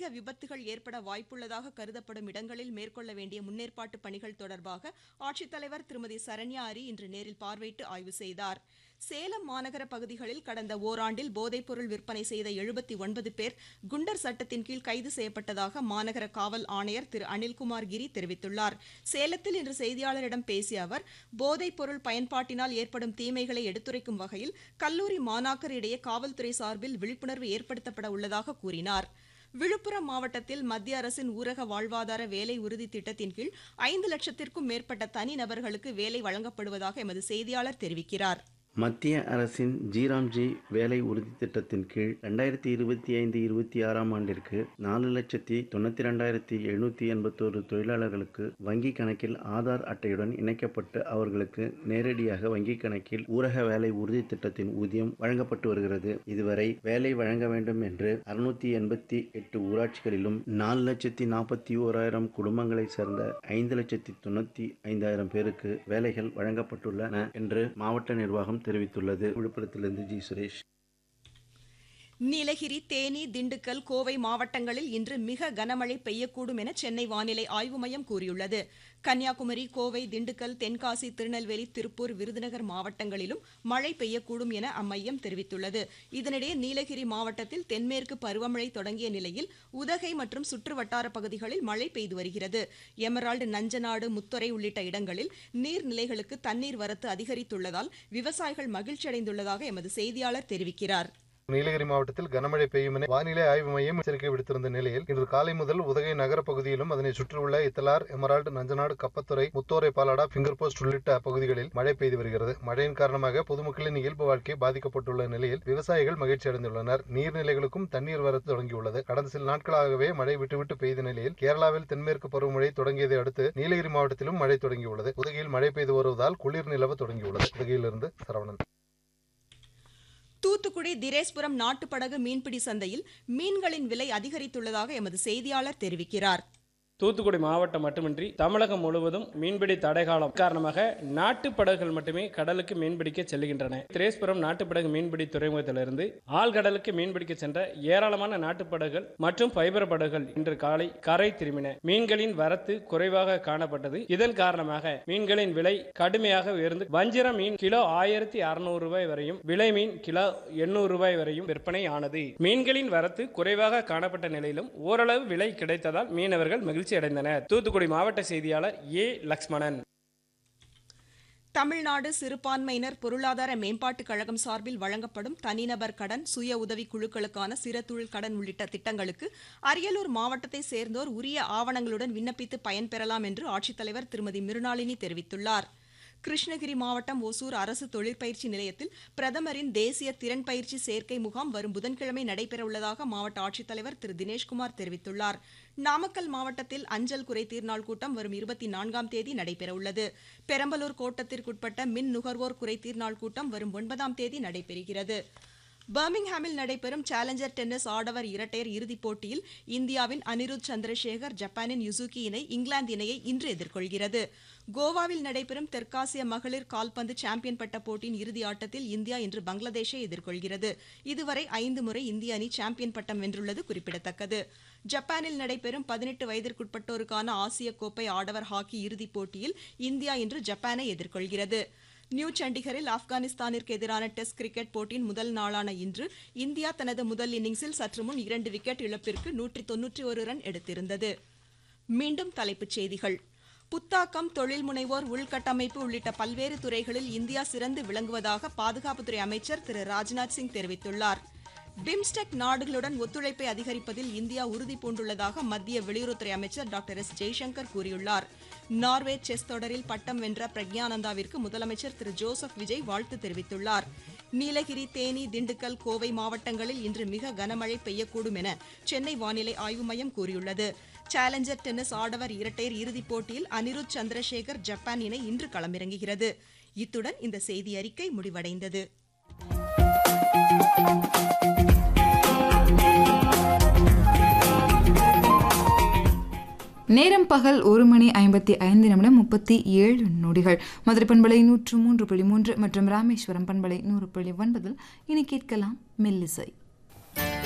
விபத்துகள் ஏற்பட வாய்ப்புள்ளதாக கருதப்படும் இடங்களில் மேற்கொள்ள வேண்டிய முன்னேற்பாட்டு பணிகள் தொடர்பாக ஆட்சித்தலைவர் திருமதி சரண்யா அரி இன்று நேரில் பார்வையிட்டு ஆய்வு செய்தார் சேலம் மாநகர பகுதிகளில் கடந்த ஓராண்டில் போதைப்பொருள் விற்பனை செய்த எழுபத்தி ஒன்பது பேர் குண்டர் சட்டத்தின் கீழ் கைது செய்யப்பட்டதாக மாநகர காவல் ஆணையர் திரு அனில்குமார் கிரி தெரிவித்துள்ளார் சேலத்தில் இன்று செய்தியாளரிடம் பேசிய அவர் போதைப்பொருள் பயன்பாட்டினால் ஏற்படும் தீமைகளை எடுத்துரைக்கும் வகையில் கல்லூரி மாணாக்கரிடையே காவல்துறை சார்பில் விழிப்புணர்வு ஏற்படுத்தப்பட உள்ளதாக கூறினார் விழுப்புரம் மாவட்டத்தில் மத்திய அரசின் ஊரக வாழ்வாதார வேலை உறுதி திட்டத்தின் கீழ் ஐந்து லட்சத்திற்கும் மேற்பட்ட தனிநபர்களுக்கு வேலை வழங்கப்படுவதாக எமது செய்தியாளர் தெரிவிக்கிறார் மத்திய அரசின் ஜீராம்ஜி வேலை உறுதி திட்டத்தின் கீழ் ரெண்டாயிரத்தி இருபத்தி ஐந்து இருபத்தி ஆறாம் ஆண்டிற்கு நாலு லட்சத்தி தொண்ணூற்றி ரெண்டாயிரத்தி எழுநூற்றி எண்பத்தோரு தொழிலாளர்களுக்கு வங்கி கணக்கில் ஆதார் அட்டையுடன் இணைக்கப்பட்டு அவர்களுக்கு நேரடியாக வங்கி கணக்கில் ஊரக வேலை உறுதி திட்டத்தின் ஊதியம் வழங்கப்பட்டு வருகிறது இதுவரை வேலை வழங்க வேண்டும் என்று அறுநூத்தி எண்பத்தி எட்டு ஊராட்சிகளிலும் நாலு லட்சத்தி நாற்பத்தி ஓராயிரம் குடும்பங்களைச் சேர்ந்த ஐந்து லட்சத்தி தொண்ணூற்றி ஐந்தாயிரம் பேருக்கு வேலைகள் வழங்கப்பட்டுள்ளன என்று மாவட்ட நிர்வாகம் தெரிவித்துள்ளது விழுப்புரத்திலிருந்து ஜி சுரேஷ் நீலகிரி தேனி திண்டுக்கல் கோவை மாவட்டங்களில் இன்று மிக கனமழை பெய்யக்கூடும் என சென்னை வானிலை ஆய்வு மையம் கூறியுள்ளது கன்னியாகுமரி கோவை திண்டுக்கல் தென்காசி திருநெல்வேலி திருப்பூர் விருதுநகர் மாவட்டங்களிலும் மழை பெய்யக்கூடும் என அம்மையம் தெரிவித்துள்ளது இதனிடையே நீலகிரி மாவட்டத்தில் தென்மேற்கு பருவமழை தொடங்கிய நிலையில் உதகை மற்றும் சுற்றுவட்டார பகுதிகளில் மழை பெய்து வருகிறது எமரால்டு நஞ்சநாடு முத்துறை உள்ளிட்ட இடங்களில் நீர்நிலைகளுக்கு தண்ணீர் வரத்து அதிகரித்துள்ளதால் விவசாயிகள் மகிழ்ச்சியடைந்துள்ளதாக எமது செய்தியாளர் தெரிவிக்கிறார் நீலகிரி மாவட்டத்தில் கனமழை பெய்யும் என வானிலை ஆய்வு மையம் எச்சரிக்கை விடுத்திருந்த நிலையில் இன்று காலை முதல் உதகை நகர பகுதியிலும் அதனை சுற்றியுள்ள Ithalar Emerald Nanjanad Kappathurai Muthorai Palada Finger Post உள்ளிட்ட பகுதிகளில் மழை பெய்து வருகிறது மழையின் காரணமாக பொதுமக்களின் இயல்பு வாழ்க்கை பாதிக்கப்பட்டுள்ள நிலையில் விவசாயிகள் மகிழ்ச்சி அடைந்துள்ளனர் நீர்நிலைகளுக்கும் தண்ணீர் வரத்து தொடங்கியுள்ளது கடந்த சில நாட்களாகவே மழை விட்டுவிட்டு பெய்த நிலையில் கேரளாவில் தென்மேற்கு பருவமழை தொடங்கியதை அடுத்து நீலகிரி மாவட்டத்திலும் மழை தொடங்கியுள்ளது உதகையில் மழை பெய்து வருவதால் குளிர் நிலவ தொடங்கியுள்ளது உதகையிலிருந்து சரவணன் தூத்துக்குடி திரேஸ்புரம் நாட்டுப்படகு மீன்பிடி சந்தையில் மீன்களின் விலை அதிகரித்துள்ளதாக எமது செய்தியாளர் தெரிவிக்கிறார் தூத்துக்குடி மாவட்டம் மட்டுமின்றி தமிழகம் முழுவதும் மீன்பிடி தடைகாலம் காரணமாக நாட்டு படகுகள் மட்டுமே கடலுக்கு மீன்பிடிக்க செல்கின்றன திரேஸ்புரம் நாட்டுப்படகு மீன்பிடி துறைமுகத்திலிருந்து ஆழ்கடலுக்கு மீன்பிடிக்க சென்ற ஏராளமான நாட்டுப்படகுகள் மற்றும் ஃபைபர் படகுகள் இன்று காலை கரை திரும்பின மீன்களின் வரத்து குறைவாக காணப்பட்டது இதன் காரணமாக மீன்களின் விலை கடுமையாக உயர்ந்து வஞ்சிர மீன் கிலோ ஆயிரத்தி அறுநூறு ரூபாய் வரையும் விலை மீன் கிலோ எண்ணூறு ரூபாய் வரையும் விற்பனை ஆனது மீன்களின் வரத்து குறைவாக காணப்பட்ட நிலையிலும் ஓரளவு விலை கிடைத்ததால் மீனவர்கள் மகிழ்ச்சி மகிழ்ச்சி அடைந்தனர் தூத்துக்குடி மாவட்ட செய்தியாளர் ஏ லக்ஷ்மணன் தமிழ்நாடு சிறுபான்மையினர் பொருளாதார மேம்பாட்டுக் கழகம் சார்பில் வழங்கப்படும் தனிநபர் கடன் சுய உதவி குழுக்களுக்கான சிறதொழில் கடன் உள்ளிட்ட திட்டங்களுக்கு அரியலூர் மாவட்டத்தை சேர்ந்தோர் உரிய ஆவணங்களுடன் விண்ணப்பித்து பயன்பெறலாம் என்று ஆட்சித்தலைவர் திருமதி மிருணாளினி தெரிவித்துள்ளார் கிருஷ்ணகிரி மாவட்டம் ஒசூர் அரசு தொழிற்பயிற்சி நிலையத்தில் பிரதமரின் தேசிய திறன் பயிற்சி சேர்க்கை முகாம் வரும் புதன்கிழமை நடைபெறவுள்ளதாக மாவட்ட ஆட்சித்தலைவர் திரு தினேஷ்குமார் தெரிவித்துள்ளார் நாமக்கல் மாவட்டத்தில் அஞ்சல் குறை தீர்நாள் கூட்டம் வரும் இருபத்தி நான்காம் தேதி நடைபெறவுள்ளது பெரம்பலூர் கோட்டத்திற்குட்பட்ட மின் நுகர்வோர் குறை தீர்நாள் கூட்டம் வரும் ஒன்பதாம் தேதி நடைபெறுகிறது பர்மிங்ஹாமில் நடைபெறும் சேலஞ்சர் டென்னிஸ் ஆடவர் இரட்டையர் இறுதிப் போட்டியில் இந்தியாவின் அனிருத் சந்திரசேகர் ஜப்பானின் யுசுகி இணை இங்கிலாந்து இணையை இன்று எதிர்கொள்கிறது கோவாவில் நடைபெறும் தெற்காசிய மகளிர் கால்பந்து சாம்பியன் பட்ட போட்டியின் இறுதி ஆட்டத்தில் இந்தியா இன்று பங்களாதேஷை எதிர்கொள்கிறது இதுவரை ஐந்து முறை இந்திய அணி சாம்பியன் பட்டம் வென்றுள்ளது குறிப்பிடத்தக்கது ஜப்பானில் நடைபெறும் பதினெட்டு வயதிற்குட்பட்டோருக்கான ஆசிய கோப்பை ஆடவர் ஹாக்கி இறுதிப் போட்டியில் இந்தியா இன்று ஜப்பானை எதிர்கொள்கிறது நியூ சண்டிகரில் ஆப்கானிஸ்தானிற்கு எதிரான டெஸ்ட் கிரிக்கெட் போட்டியின் முதல் நாளான இன்று இந்தியா தனது முதல் இன்னிங்ஸில் சற்று முன் இரண்டு விக்கெட் இழப்பிற்கு நூற்றி தொன்னூற்றி ஒரு ரன் எடுத்திருந்தது மீண்டும் தலைப்புச் செய்திகள் புத்தாக்கம் தொழில் முனைவோர் உள்கட்டமைப்பு உள்ளிட்ட பல்வேறு துறைகளில் இந்தியா சிறந்து விளங்குவதாக பாதுகாப்புத்துறை அமைச்சர் திரு ராஜ்நாத் சிங் தெரிவித்துள்ளார் பிம்ஸ்டெக் நாடுகளுடன் ஒத்துழைப்பை அதிகரிப்பதில் இந்தியா உறுதி பூண்டுள்ளதாக மத்திய வெளியுறவுத்துறை அமைச்சர் டாக்டர் எஸ் ஜெய்சங்கர் கூறியுள்ளார் நார்வே செஸ் தொடரில் பட்டம் வென்ற பிரக்யானந்தாவிற்கு முதலமைச்சர் திரு ஜோசப் விஜய் வாழ்த்து தெரிவித்துள்ளார் நீலகிரி தேனி திண்டுக்கல் கோவை மாவட்டங்களில் இன்று மிக கனமழை பெய்யக்கூடும் என சென்னை வானிலை ஆய்வு மையம் கூறியுள்ளது சேலஞ்சர் டென்னிஸ் ஆடவர் இரட்டையர் இறுதிப் போட்டியில் அனிருத் சந்திரசேகர் ஜப்பான் இணை இன்று களமிறங்குகிறது இத்துடன் இந்த செய்தி அறிக்கை முடிவடைந்தது நேரம் பகல் ஒரு மணி ஐம்பத்தி ஐந்து நிமிடம் முப்பத்தி ஏழு நொடிகள் மதுரை பண்பலை நூற்று மூன்று புள்ளி மூன்று மற்றும் ராமேஸ்வரம் பண்பலை நூறு புள்ளி ஒன்பதில் இனி கேட்கலாம் மெல்லிசை